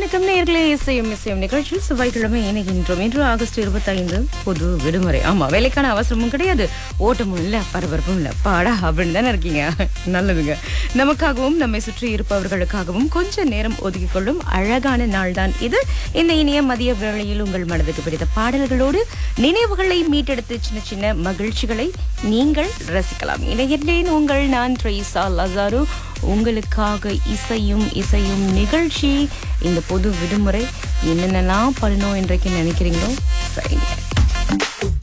வணக்கம் நேர்களே இசையும் இசையும் நிகழ்ச்சியில் செவ்வாய்க்கிழமை இணைகின்றோம் இன்று ஆகஸ்ட் இருபத்தைந்து பொது விடுமுறை ஆமா வேலைக்கான அவசரமும் கிடையாது ஓட்டமும் இல்ல பரபரப்பும் இல்ல பாடா அப்படின்னு தானே இருக்கீங்க நல்லதுங்க நமக்காகவும் நம்மை சுற்றி இருப்பவர்களுக்காகவும் கொஞ்ச நேரம் ஒதுக்கிக் கொள்ளும் அழகான நாள் தான் இது இந்த இனிய மதிய வேளையில் உங்கள் மனதுக்கு பிடித்த பாடல்களோடு நினைவுகளை மீட்டெடுத்து சின்ன சின்ன மகிழ்ச்சிகளை நீங்கள் ரசிக்கலாம் இணையர்லேன் உங்கள் நான் ட்ரைசா லசாரு உங்களுக்காக இசையும் இசையும் நிகழ்ச்சி இந்த பொது விடுமுறை என்னென்னலாம் பண்ணணும் இன்றைக்கு நினைக்கிறீங்களோ சரிங்க